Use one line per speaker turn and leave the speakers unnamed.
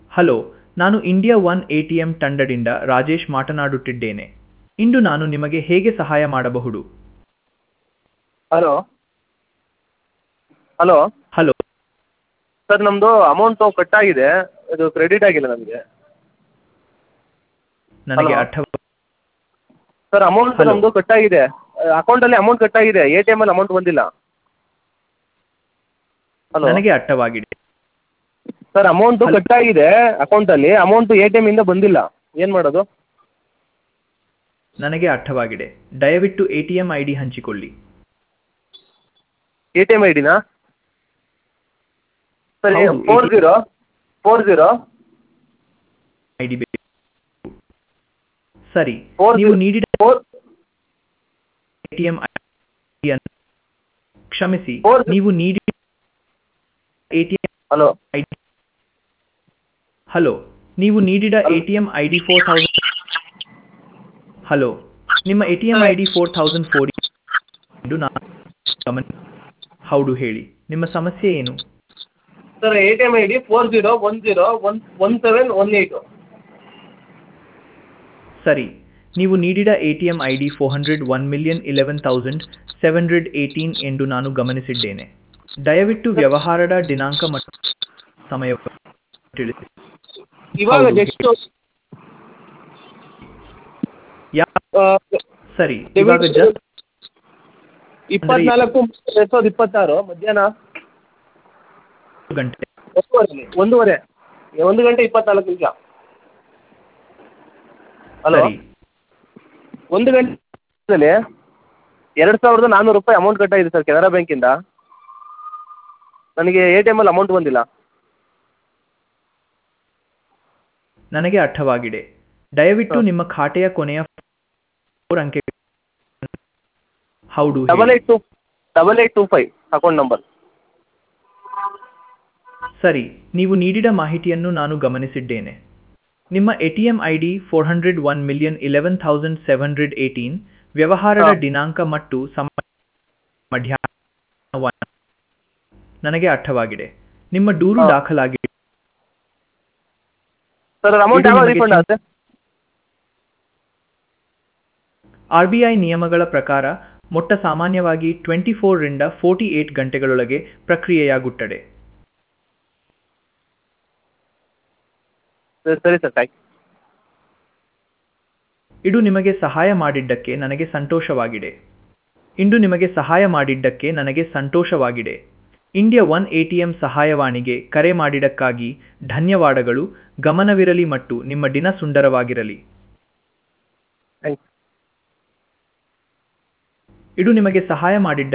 Hello ನಾನು India one A T M ತಂಡದಿಂದ ರಾಜೇಶ್ ಮಾತನಾಡುತ್ತಿದ್ದೇನೆ ಇಂದು ನಾನು ನಿಮಗೆ ಹೇಗೆ ಸಹಾಯ ಮಾಡಬಹುದು
ಹಲೋ ಹಲೋ
ಹಲೋ
ಸರ್ ನಮ್ಮದು ಅಮೌಂಟು ಕಟ್ಟಾಗಿದೆ ಇದು ಕ್ರೆಡಿಟ್ ಆಗಿಲ್ಲ ನನಗೆ
ನನಗೆ
ಹಲೋ.
ಅರ್ಥ
ಸರ್ ಅಮೌಂಟ್
Hello.
ನಮ್ಮದು ಕಟ್ಟಾಗಿದೆ ಅಕೌಂಟಲ್ಲಿ ಅಮೌಂಟ್ ಕಟ್ಟಾಗಿದೆ ಎ ಟಿ ಎಮಲ್ಲಿ ಅಮೌಂಟ್ ಬಂದಿಲ್ಲ ಹಲೋ
ನನಗೆ ಅರ್ಥವಾಗಿದೆ
ಸರ್ ಅಮೌಂಟು
Hello.
ಕಟ್ಟಾಗಿದೆ ಅಕೌಂಟಲ್ಲಿ ಅಮೌಂಟು ಎ ಟಿ ಎಮ್ಮಿಂದ ಬಂದಿಲ್ಲ ಏನು ಮಾಡೋದು
ನನಗೆ ಅರ್ಥವಾಗಿದೆ ದಯವಿಟ್ಟು A T M I D ಹಂಚಿಕೊಳ್ಳಿ
ಎ ಟಿ ಎಮ್ ಐ ಡಿನಾ ಸರ್
ಹೌದು,
four
ATM.
Zero four zero
I D ಬೇಕು ಸರಿ
ಫೋರ್
ನೀವು ನೀಡಿದ
four
A T M I ಅನ್ನು ಕ್ಷಮಿಸಿ
Four-
ನೀವು ನೀಡಿ A T M
hello
I D hello ನೀವು ನೀಡಿದ A T M I D four thousand hello ನಿಮ್ಮ A T M I D four thousand four ಎಂದು ನಾನು ಗಮನ ಹೌದು ಹೇಳಿ ನಿಮ್ಮ ಸಮಸ್ಯೆ ಏನು
sir A T M I D four zero one zero one one seven one eight
ಸರಿ ನೀವು ನೀಡಿದ A T M I D four hundred one million eleven thousand seven hundred eighteen ಎಂದು ನಾನು ಗಮನಿಸಿದ್ದೇನೆ ದಯವಿಟ್ಟು ವ್ಯವಹಾರದ ದಿನಾಂಕ ಮತ್ತು ಸಮಯ ತಿಳಿಸಿ
ಇವಾಗ
ಹೌದು.
ನೆಕ್ಸ್ಟ್
ಯಾ ಸರಿ ಇವಾಗ
Debit-
ಜಸ್ಟ್
ಇಪ್ಪತ್ನಾಲ್ಕು ಎರಡು ಸಾವಿರದ ಇಪ್ಪತ್ತಾರು ಮಧ್ಯಾಹ್ನ
ಗಂಟೆ
ಒಂದೂವರೆ ಒಂದೂವರೆ ಒಂದು ಗಂಟೆ ಇಪ್ಪತ್ನಾಲ್ಕು ನಿಮಿಷ ಹಲೋ
ಸರಿ
ಒಂದು ಗಂಟೆದಲ್ಲಿ ಎರಡು ಸಾವಿರದ ನಾನ್ನೂರು ರೂಪಾಯಿ ಅಮೌಂಟ್ ಕಟ್ಟಾಗಿದೆ ಸರ್ ಕೆನರಾ ಬ್ಯಾಂಕಿಂದ ನನಗೆ ಎ ಟಿ ಎಮಲ್ಲಿ ಅಮೌಂಟ್ ಬಂದಿಲ್ಲ
ನನಗೆ ಅರ್ಥವಾಗಿದೆ ದಯವಿಟ್ಟು
ಹಾ.
ನಿಮ್ಮ ಖಾತೆಯ ಕೊನೆಯ ಮೂರು ಅಂಕೆ ಹೌದು
ಡಬಲ್
ಹೇಳಿ.
Eight two double eight two five account number
ಸರಿ ನೀವು ನೀಡಿದ ಮಾಹಿತಿಯನ್ನು ನಾನು ಗಮನಿಸಿದ್ದೇನೆ ನಿಮ್ಮ A T M I D four hundred one million eleven thousand seven hundred eighteen ವ್ಯವಹಾರದ
ಹಾ.
ದಿನಾಂಕ ಮತ್ತು ಸಮಯ ಮಧ್ಯಾಹ್ನ one. ನನಗೆ ಅರ್ಥವಾಗಿದೆ ನಿಮ್ಮ ದೂರು
ಹಾ.
ದಾಖಲಾಗಿದೆ
ಸರ್ ಅಮೌಂಟ್
ಇದು
ಯಾವಾಗ
ನಿಮಗೆ
ರೀಫಂಡ್ ಆಗುತ್ತೆ
ಆರ್ ಬಿ ಐ ನಿಯಮಗಳ ಪ್ರಕಾರ ಮೊಟ್ಟ ಸಾಮಾನ್ಯವಾಗಿ ಟ್ವೆಂಟಿ ರಿಂದ ಫೋರ್ಟಿ ಏಟ್ ಗಂಟೆಗಳೊಳಗೆ ಪ್ರಕ್ರಿಯೆಯಾಗುತ್ತದೆ
ಸರಿ- ಸರಿ ಸರ್ ಥ್ಯಾಂಕ್
ಇದು ನಿಮಗೆ ಸಹಾಯ ಮಾಡಿದ್ದಕ್ಕೆ ನನಗೆ ಸಂತೋಷವಾಗಿದೆ ಇಂದು ನಿಮಗೆ ಸಹಾಯ ಮಾಡಿದ್ದಕ್ಕೆ ನನಗೆ ಸಂತೋಷವಾಗಿದೆ ಇಂಡಿಯಾ ಒನ್ ಎಟಿಎಂ ಸಹಾಯವಾಣಿಗೆ ಕರೆ ಮಾಡಿದ್ದಕ್ಕಾಗಿ ಧನ್ಯವಾದಗಳು ಗಮನವಿರಲಿ ಮತ್ತು ನಿಮ್ಮ ದಿನ ಸುಂದರವಾಗಿರಲಿ
ಥ್ಯಾಂಕ್
ಇದು ನಿಮಗೆ ಸಹಾಯ ಮಾಡಿದ್ದ